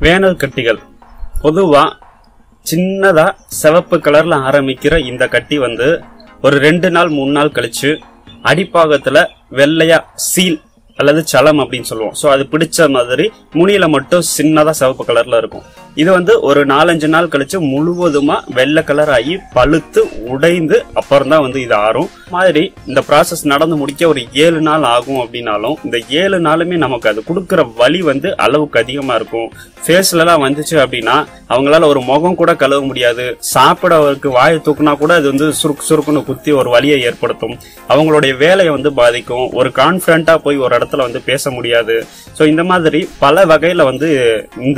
Van Allen கட்டிகள் பொதுவா சின்னதா சிவப்பு கலர்ல ஆரம்பிக்கிற இந்த கட்டி வந்து ஒரு ரெண்டு நாள் மூணு நாள் கழிச்சு அடிப்பாகத்துல வெள்ளையா சீல் அல்லது சலம் அப்படின்னு சொல்லுவோம் ஸோ அது பிடிச்ச மாதிரி முனியில மட்டும் சின்னதா சிவப்பு கலர்ல இருக்கும் இது வந்து ஒரு நாலஞ்சு நாள் கழிச்சு முழுவதுமா வெள்ளை கலர் ஆகி பழுத்து உடைந்து அப்புறம் தான் வந்து இது ஆறும் மாதிரி இந்த ப்ராசஸ் நடந்து முடிக்க ஒரு ஏழு நாள் ஆகும் அப்படின்னாலும் இந்த ஏழு நாளுமே நமக்கு அது கொடுக்குற வலி வந்து அளவுக்கு அதிகமா இருக்கும் ஃபேஸ்ல எல்லாம் வந்துச்சு அப்படின்னா அவங்களால ஒரு முகம் கூட கழுவ முடியாது சாப்பிட அவருக்கு வாயை தூக்குனா கூட அது வந்து சுருக்கு சுருக்குன்னு குத்தி ஒரு வலியை ஏற்படுத்தும் அவங்களுடைய வேலையை வந்து பாதிக்கும் ஒரு கான்பிடண்டா போய் ஒரு இடத்துல வந்து பேச முடியாது ஸோ இந்த மாதிரி பல வகையில வந்து இந்த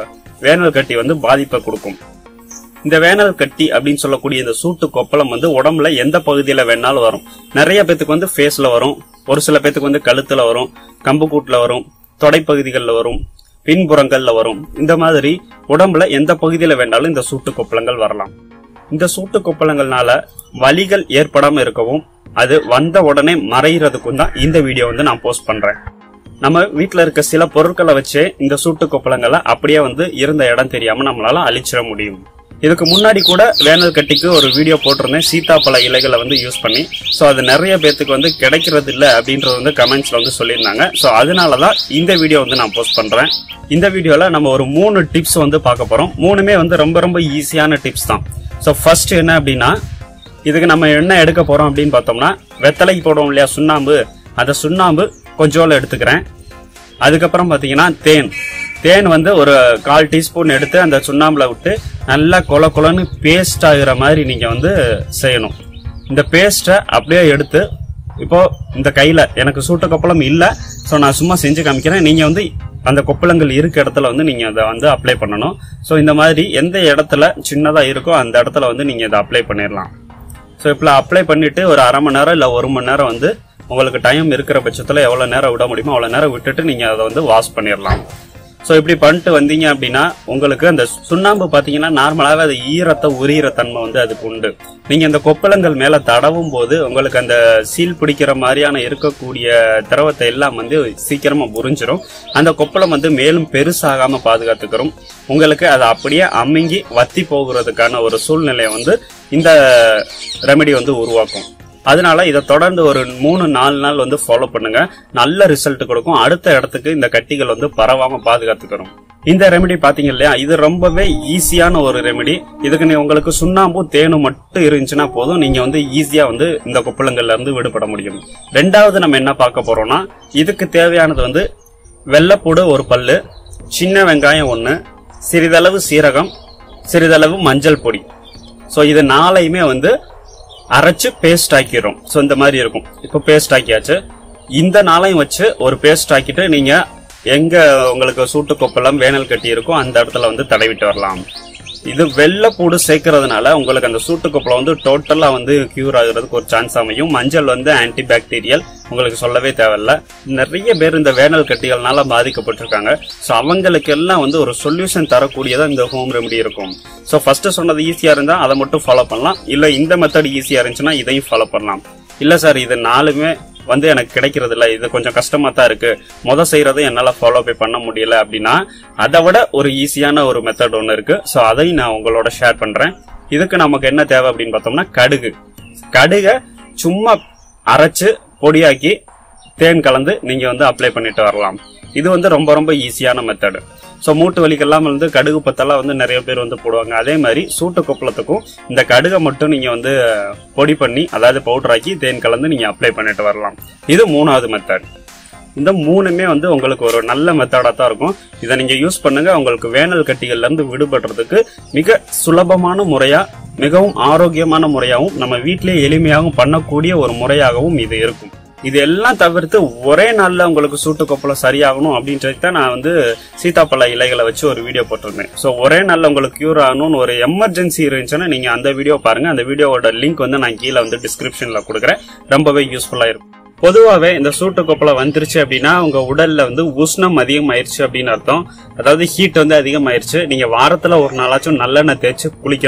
வேனல் கட்டி வந்து பாதிப்பை கொடுக்கும் இந்த வேனல் கட்டி அப்படின்னு சொல்லக்கூடிய இந்த சூட்டு கொப்பளம் வந்து உடம்புல எந்த பகுதியில வேணாலும் வரும் நிறைய பேத்துக்கு வந்து ஃபேஸ்ல வரும் ஒரு சில பேத்துக்கு வந்து கழுத்துல வரும் கம்புக்கூட்டுல வரும் தொடைப்பகுதிகளில் வரும் பின்புறங்கள்ல வரும் இந்த மாதிரி உடம்புல எந்த பகுதியில வேணாலும் இந்த சூட்டு கொப்பளங்கள் வரலாம் இந்த சூட்டு கொப்பளங்கள்னால வலிகள் ஏற்படாம இருக்கவும் அது வந்த உடனே மறைகிறதுக்கும் தான் இந்த வீடியோ வந்து நான் போஸ்ட் பண்றேன் நம்ம வீட்ல இருக்க சில பொருட்களை வச்சே இந்த சூட்டு கொப்பளங்களை அப்படியே வந்து இருந்த இடம் தெரியாம நம்மளால அழிச்சிட முடியும் இதுக்கு முன்னாடி கூட வேனல் கட்டிக்கு ஒரு வீடியோ போட்டிருந்தேன் சீத்தாப்பழ இலைகளை வந்து யூஸ் பண்ணி ஸோ அது நிறைய பேத்துக்கு வந்து கிடைக்கிறது இல்லை அப்படின்றது வந்து கமெண்ட்ஸ்ல வந்து சொல்லியிருந்தாங்க ஸோ அதனால தான் இந்த வீடியோ வந்து நான் போஸ்ட் பண்றேன் இந்த வீடியோல நம்ம ஒரு மூணு டிப்ஸ் வந்து பார்க்க போறோம் மூணுமே வந்து ரொம்ப ரொம்ப ஈஸியான டிப்ஸ் தான் ஸோ ஃபர்ஸ்ட் என்ன அப்படின்னா இதுக்கு நம்ம என்ன எடுக்க போறோம் அப்படின்னு பார்த்தோம்னா வெத்தலைக்கு போடுவோம் இல்லையா சுண்ணாம்பு அந்த சுண்ணாம்பு கொஞ்சோல எடுத்துக்கிறேன் அதுக்கப்புறம் பார்த்தீங்கன்னா தேன் தேன் வந்து ஒரு கால் டீஸ்பூன் எடுத்து அந்த சுண்ணாம்புல விட்டு நல்லா கொல கொலன்னு பேஸ்ட் ஆகுற மாதிரி நீங்க வந்து செய்யணும் இந்த பேஸ்ட்டை அப்படியே எடுத்து இப்போ இந்த கையில எனக்கு சூட்ட கொப்பளம் இல்ல ஸோ நான் சும்மா செஞ்சு காமிக்கிறேன் நீங்க வந்து அந்த கொப்பளங்கள் இருக்க இடத்துல வந்து நீங்க அதை வந்து அப்ளை பண்ணணும் ஸோ இந்த மாதிரி எந்த இடத்துல சின்னதா இருக்கோ அந்த இடத்துல வந்து நீங்க இதை அப்ளை பண்ணிடலாம் ஸோ இப்போ அப்ளை பண்ணிட்டு ஒரு அரை மணி நேரம் இல்லை ஒரு மணி நேரம் வந்து உங்களுக்கு டைம் இருக்கிற பட்சத்தில் எவ்வளோ நேரம் விட முடியுமோ அவ்வளோ நேரம் விட்டுட்டு நீங்கள் அதை வந்து வாஷ் பண்ணிடலாம் ஸோ இப்படி பண்ணிட்டு வந்தீங்க அப்படின்னா உங்களுக்கு அந்த சுண்ணாம்பு பார்த்தீங்கன்னா நார்மலாகவே அது ஈரத்தை உரியிற தன்மை வந்து அதுக்கு உண்டு நீங்கள் அந்த கொப்பளங்கள் மேலே தடவும் போது உங்களுக்கு அந்த சீல் பிடிக்கிற மாதிரியான இருக்கக்கூடிய திரவத்தை எல்லாம் வந்து சீக்கிரமாக புரிஞ்சிடும் அந்த கொப்பளம் வந்து மேலும் பெருசாகாமல் பாதுகாத்துக்கிறோம் உங்களுக்கு அது அப்படியே அமுங்கி வத்தி போகிறதுக்கான ஒரு சூழ்நிலையை வந்து இந்த ரெமெடி வந்து உருவாக்கும் அதனால இதை தொடர்ந்து ஒரு மூணு நாலு நாள் வந்து ஃபாலோ பண்ணுங்க நல்ல ரிசல்ட் கொடுக்கும் அடுத்த இடத்துக்கு இந்த கட்டிகள் வந்து பரவாம பாதுகாத்துக்கிறோம் இந்த ரெமெடி பாத்தீங்க இல்லையா இது ரொம்பவே ஈஸியான ஒரு ரெமெடி இதுக்கு நீ உங்களுக்கு சுண்ணாம்பும் தேனும் மட்டும் இருந்துச்சுன்னா போதும் நீங்க வந்து ஈஸியா வந்து இந்த கொப்பளங்கள்ல இருந்து விடுபட முடியும் ரெண்டாவது நம்ம என்ன பார்க்க போறோம்னா இதுக்கு தேவையானது வந்து வெள்ளைப்பூடு ஒரு பல்லு சின்ன வெங்காயம் ஒன்று சிறிதளவு சீரகம் சிறிதளவு மஞ்சள் பொடி ஸோ இது நாளையுமே வந்து அரைச்சு பேஸ்ட் ஆக்கிடும் ஸோ இந்த மாதிரி இருக்கும் இப்போ பேஸ்ட் ஆக்கியாச்சு இந்த நாளையும் வச்சு ஒரு பேஸ்ட் ஆக்கிட்டு நீங்க எங்க உங்களுக்கு சூட்டு கொப்பளம் வேனல் கட்டி இருக்கோ அந்த இடத்துல வந்து தடவிட்டு வரலாம் இது வெள்ளைப்பூடு சேர்க்கறதுனால உங்களுக்கு அந்த சூட்டு கொப்பளம் வந்து டோட்டலா வந்து கியூர் ஆகுறதுக்கு ஒரு சான்ஸ் அமையும் மஞ்சள் வந்து ஆன்டி பாக்டீரியல் உங்களுக்கு சொல்லவே தேவையில்ல நிறைய பேர் இந்த வேனல் கட்டிகள்னால பாதிக்கப்பட்டிருக்காங்க ஸோ அவங்களுக்கு எல்லாம் வந்து ஒரு சொல்யூஷன் தரக்கூடியதா இந்த ஹோம் ரெமடி இருக்கும் ஸோ ஃபர்ஸ்ட் சொன்னது ஈஸியா இருந்தா அதை மட்டும் ஃபாலோ பண்ணலாம் இல்ல இந்த மெத்தட் ஈஸியா இருந்துச்சுன்னா இதையும் ஃபாலோ பண்ணலாம் இல்ல சார் இது நாலுமே வந்து எனக்கு கிடைக்கிறது இல்ல இது கொஞ்சம் கஷ்டமா தான் இருக்கு முத செய்யறதை என்னால ஃபாலோ பே பண்ண முடியல அப்படின்னா அதை விட ஒரு ஈஸியான ஒரு மெத்தட் ஒன்று இருக்கு ஸோ அதையும் நான் உங்களோட ஷேர் பண்றேன் இதுக்கு நமக்கு என்ன தேவை அப்படின்னு பார்த்தோம்னா கடுகு கடுகை சும்மா அரைச்சு பொடியாக்கி தேன் கலந்து நீங்க வந்து அப்ளை பண்ணிட்டு வரலாம் இது வந்து ரொம்ப ரொம்ப ஈஸியான மெத்தடு ஸோ மூட்டு வலிக்கெல்லாம் வந்து கடுகு பத்தெல்லாம் வந்து நிறைய பேர் வந்து போடுவாங்க அதே மாதிரி சூட்டு கொப்பளத்துக்கும் இந்த கடுகை மட்டும் நீங்க வந்து பொடி பண்ணி அதாவது பவுடர் ஆக்கி தேன் கலந்து நீங்க அப்ளை பண்ணிட்டு வரலாம் இது மூணாவது மெத்தட் இந்த மூணுமே வந்து உங்களுக்கு ஒரு நல்ல மெத்தடா தான் இருக்கும் இதை நீங்க யூஸ் பண்ணுங்க உங்களுக்கு வேனல் கட்டிகள்ல இருந்து விடுபடுறதுக்கு மிக சுலபமான முறையா மிகவும் ஆரோக்கியமான முறையாகவும் நம்ம வீட்டிலேயே எளிமையாகவும் பண்ணக்கூடிய ஒரு முறையாகவும் இது இருக்கும் இது எல்லாம் தவிர்த்து ஒரே நாள்ல உங்களுக்கு சூட்டு கொப்பளம் சரியாகணும் அப்படின்றது தான் நான் வந்து சீதாப்பழ இலைகளை வச்சு ஒரு வீடியோ போட்டிருந்தேன் ஸோ ஒரே நாள்ல உங்களுக்கு கியூர் ஆகணும்னு ஒரு எமர்ஜென்சி இருந்துச்சுன்னா நீங்க அந்த வீடியோ பாருங்க அந்த வீடியோவோட லிங்க் வந்து நான் கீழே வந்து டிஸ்கிரிப்ஷன்ல கொடுக்குறேன் ரொம்பவே யூஸ்ஃபுல்லா இருக்கும் பொதுவாகவே இந்த சூட்டு கொப்பளம் வந்துருச்சு அப்படின்னா உங்க உடல்ல வந்து உஷ்ணம் அதிகமாயிருச்சு அப்படின்னு அர்த்தம் அதாவது ஹீட் வந்து அதிகமாயிருச்சு நீங்க வாரத்துல ஒரு நாளாச்சும் நல்லெண்ணெய் தேய்ச்சி குளிக்கணும்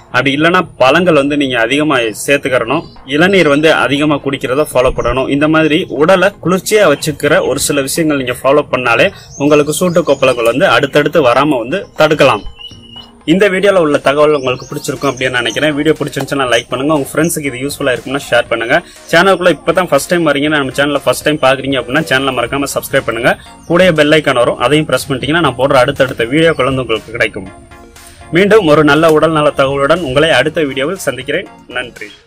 அப்படி இல்லைன்னா பழங்கள் வந்து நீங்க அதிகமா சேர்த்துக்கிறணும் இளநீர் வந்து அதிகமா குடிக்கிறத ஃபாலோ பண்ணணும் இந்த மாதிரி உடலை குளிர்ச்சியா வச்சுக்கிற ஒரு சில விஷயங்கள் நீங்க ஃபாலோ பண்ணாலே உங்களுக்கு சூட்டு கொப்பளங்கள் வந்து அடுத்தடுத்து வராம வந்து தடுக்கலாம் இந்த வீடியோல உள்ள தகவல் உங்களுக்கு பிடிச்சிருக்கும் அப்படின்னு நினைக்கிறேன் வீடியோ பிடிச்சிருந்துச்சுன்னா லைக் பண்ணுங்க உங்க ஃப்ரெண்ட்ஸுக்கு இது யூஸ்ஃபுல்லா இருக்கும்னா ஷேர் பண்ணுங்க சேனலுக்குள்ள இப்பதான் ஃபர்ஸ்ட் டைம் வரீங்கன்னா நம்ம சேனலை ஃபர்ஸ்ட் டைம் பாக்குறீங்க அப்படின்னா சேனலை மறக்காம சப்ஸ்கிரைப் பண்ணுங்க கூடயே பெல் ஐக்கான் வரும் அதையும் பிரஸ் பண்ணிட்டீங்கன்னா நான் போடுற அடுத்தடுத்த வீடியோக்கள் வந்து உங்களுக்கு கிடைக்கும் மீண்டும் ஒரு நல்ல உடல் நல தகவலுடன் உங்களை அடுத்த வீடியோவில் சந்திக்கிறேன் நன்றி